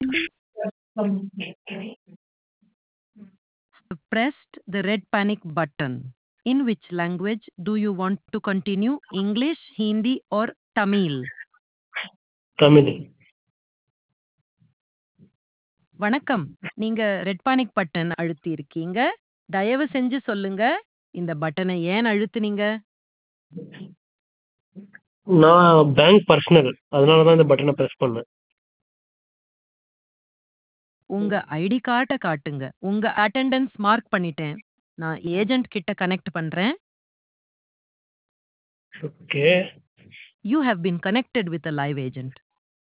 pressed the red panic button. In which language do you want to continue? English, Hindi, or Tamil? Tamil வணக்கம் நீங்க red panic button அழுத்தி இருக்கீங்க தயவு செஞ்சு சொல்லுங்க இந்த பட்டனை ஏன் அழுத்துனீங்க நான் பேங்க் பர்சனல் அதனால தான் இந்த பட்டனை ப்ரெஸ் பண்ணேன் உங்க ஐடி கார்டை காட்டுங்க உங்க அட்டெண்டன்ஸ் மார்க் பண்ணிட்டேன் நான் ஏஜென்ட் கிட்ட கனெக்ட் பண்றேன் okay you have been connected with a live agent